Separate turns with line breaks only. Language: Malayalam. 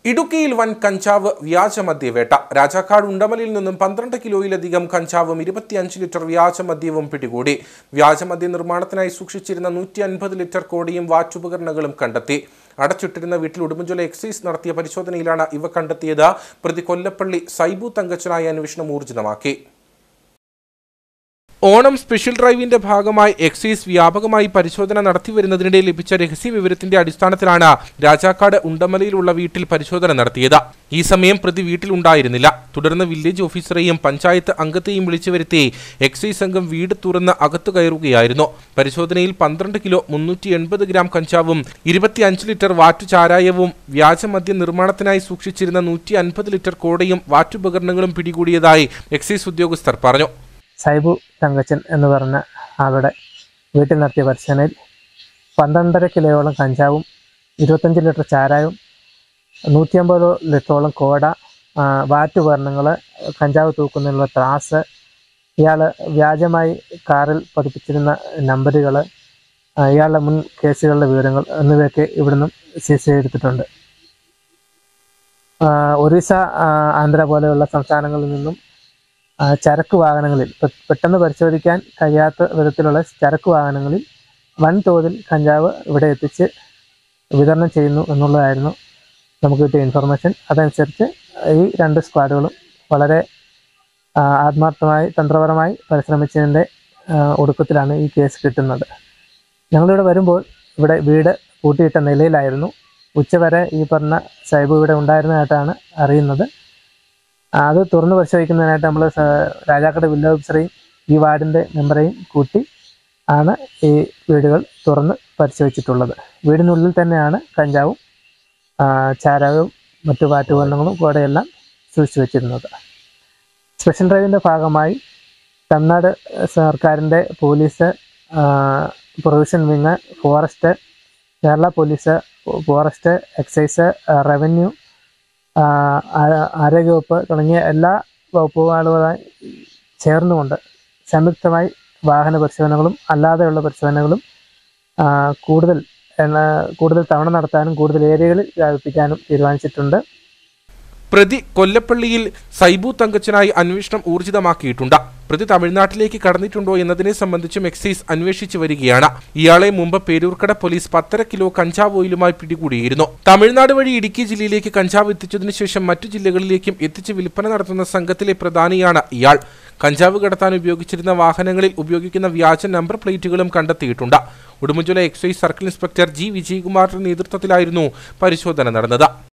ഇടുക്കിയിൽ വൻ കഞ്ചാവ് വ്യാജമദ്യവേട്ട രാജാക്കാട് ഉണ്ടമലിൽ നിന്നും പന്ത്രണ്ട് കിലോയിലധികം കഞ്ചാവും ഇരുപത്തിയഞ്ച് ലിറ്റർ വ്യാജമദ്യവും പിടികൂടി വ്യാജമദ്യ നിർമ്മാണത്തിനായി സൂക്ഷിച്ചിരുന്ന നൂറ്റി അൻപത് ലിറ്റർ കോടിയും വാറ്റുപകരണങ്ങളും കണ്ടെത്തി അടച്ചിട്ടിരുന്ന വീട്ടിൽ ഉടുമ്പൻചോല എക്സൈസ് നടത്തിയ പരിശോധനയിലാണ് ഇവ കണ്ടെത്തിയത് പ്രതി കൊല്ലപ്പള്ളി സൈബു തങ്കച്ചനായ അന്വേഷണം ഊർജിതമാക്കി ഓണം സ്പെഷ്യൽ ഡ്രൈവിന്റെ ഭാഗമായി എക്സൈസ് വ്യാപകമായി പരിശോധന നടത്തിവരുന്നതിനിടെ ലഭിച്ച രഹസ്യ വിവരത്തിന്റെ അടിസ്ഥാനത്തിലാണ് രാജാക്കാട് ഉണ്ടമലയിലുള്ള വീട്ടിൽ പരിശോധന നടത്തിയത് ഈ സമയം പ്രതി വീട്ടിലുണ്ടായിരുന്നില്ല തുടർന്ന് വില്ലേജ് ഓഫീസറെയും പഞ്ചായത്ത് അംഗത്തെയും വിളിച്ചു വരുത്തി എക്സൈസ് സംഘം വീട് തുറന്ന് അകത്തു കയറുകയായിരുന്നു പരിശോധനയിൽ പന്ത്രണ്ട് കിലോ മുന്നൂറ്റി എൺപത് ഗ്രാം കഞ്ചാവും ഇരുപത്തിയഞ്ച് ലിറ്റർ വാറ്റു ചാരായവും വ്യാജമദ്യ നിർമ്മാണത്തിനായി സൂക്ഷിച്ചിരുന്ന നൂറ്റി അൻപത് ലിറ്റർ കോടയും വാറ്റുപകരണങ്ങളും പിടികൂടിയതായി എക്സൈസ് ഉദ്യോഗസ്ഥർ പറഞ്ഞു
സൈബു തങ്കച്ചൻ എന്ന് പറഞ്ഞ ആളുടെ വീട്ടിൽ നടത്തിയ പരിശോധനയിൽ പന്ത്രണ്ടര കിലോയോളം കഞ്ചാവും ഇരുപത്തഞ്ച് ലിറ്റർ ചാരായവും നൂറ്റി അമ്പത് ലിറ്ററോളം കോട ആ, വാറ്റുപകരണങ്ങൾ കഞ്ചാവ് തൂക്കുന്നതിനുള്ള ത്രാസ് ഇയാൾ വ്യാജമായി കാറിൽ പതിപ്പിച്ചിരുന്ന നമ്പറുകൾ ഇയാളുടെ മുൻ കേസുകളുടെ വിവരങ്ങൾ എന്നിവയൊക്കെ ഇവിടുന്ന് സീസ് ചെയ്തെടുത്തിട്ടുണ്ട് ആ, ഒറീസ ആ, ആന്ധ്ര പോലെയുള്ള സംസ്ഥാനങ്ങളിൽ നിന്നും ആ, ചരക്ക് വാഹനങ്ങളിൽ പെ- പെട്ടെന്ന് പരിശോധിക്കാൻ കഴിയാത്ത വിധത്തിലുള്ള ചരക്ക് വാഹനങ്ങളിൽ വൻതോതിൽ കഞ്ചാവ് ഇവിടെ എത്തിച്ച് വിതരണം ചെയ്യുന്നു എന്നുള്ളതായിരുന്നു നമുക്ക് കിട്ടിയ ഇൻഫർമേഷൻ അതനുസരിച്ച് ഈ രണ്ട് സ്ക്വാഡുകളും വളരെ ആ, ആത്മാർത്ഥമായി തന്ത്രപരമായി പരിശ്രമിച്ചതിൻ്റെ ആ, ഒടുക്കത്തിലാണ് ഈ കേസ് കിട്ടുന്നത് ഞങ്ങളിവിടെ വരുമ്പോൾ ഇവിടെ വീട് പൂട്ടിയിട്ട നിലയിലായിരുന്നു ഉച്ചവരെ ഈ പറഞ്ഞ സൈബ് ഇവിടെ ഉണ്ടായിരുന്നതായിട്ടാണ് അറിയുന്നത് അത് തുറന്ന് പരിശോധിക്കുന്നതിനായിട്ട് നമ്മൾ രാജാക്കട വില്ലേജ് ഓഫീസറെയും ഈ വാർഡിൻ്റെ മെമ്പറെയും കൂട്ടി ആണ് ഈ വീടുകൾ തുറന്ന് പരിശോധിച്ചിട്ടുള്ളത് വീടിനുള്ളിൽ തന്നെയാണ് കഞ്ചാവും ആ, ചാരാകവും മറ്റു വാറ്റുപകരണങ്ങളും കൂടെയെല്ലാം സൂക്ഷിച്ചു വെച്ചിരുന്നത് സ്പെഷ്യൽ ഡ്രൈവിൻ്റെ ഭാഗമായി തമിഴ്നാട് സർക്കാരിൻ്റെ പോലീസ് ആ, provision wing forest Kerala police forest excise ആ, റവന്യൂ ആ, ആ- ആരോഗ്യവകുപ്പ് തുടങ്ങിയ എല്ലാ വകുപ്പുകളുമായി ചേർന്നുകൊണ്ട് സംയുക്തമായി വാഹന പരിശോധനകളും അല്ലാതെയുള്ള പരിശോധനകളും ആ, കൂടുതൽ എണ്ണ കൂടുതൽ തവണ നടത്താനും കൂടുതൽ ഏരിയകളിൽ വ്യാപിപ്പിക്കാനും തീരുമാനിച്ചിട്ടുണ്ട്
പ്രതി കൊല്ലപ്പള്ളിയിൽ സൈബു തങ്കച്ചനായി അന്വേഷണം ഊർജിതമാക്കിയിട്ടുണ്ട് പ്രതി തമിഴ്നാട്ടിലേക്ക് കടന്നിട്ടുണ്ടോ എന്നതിനെ സംബന്ധിച്ചും എക്സൈസ് അന്വേഷിച്ചു വരികയാണ് ഇയാളെ മുമ്പ് പേരൂർക്കട പോലീസ് പത്തര കിലോ കഞ്ചാവ് ഓയിലുമായി പിടികൂടിയിരുന്നു തമിഴ്നാട് വഴി ഇടുക്കി ജില്ലയിലേക്ക് കഞ്ചാവ് എത്തിച്ചതിനു ശേഷം മറ്റു ജില്ലകളിലേക്കും എത്തിച്ച് വിൽപ്പന നടത്തുന്ന സംഘത്തിലെ പ്രധാനിയാണ് ഇയാൾ കഞ്ചാവ് കടത്താൻ ഉപയോഗിച്ചിരുന്ന വാഹനങ്ങളിൽ ഉപയോഗിക്കുന്ന വ്യാജ നമ്പർ പ്ലേറ്റുകളും കണ്ടെത്തിയിട്ടുണ്ട് Udumbanchola excise circle inspector G വിജയകുമാറിന്റെ നേതൃത്വത്തിലായിരുന്നു പരിശോധന നടന്നത്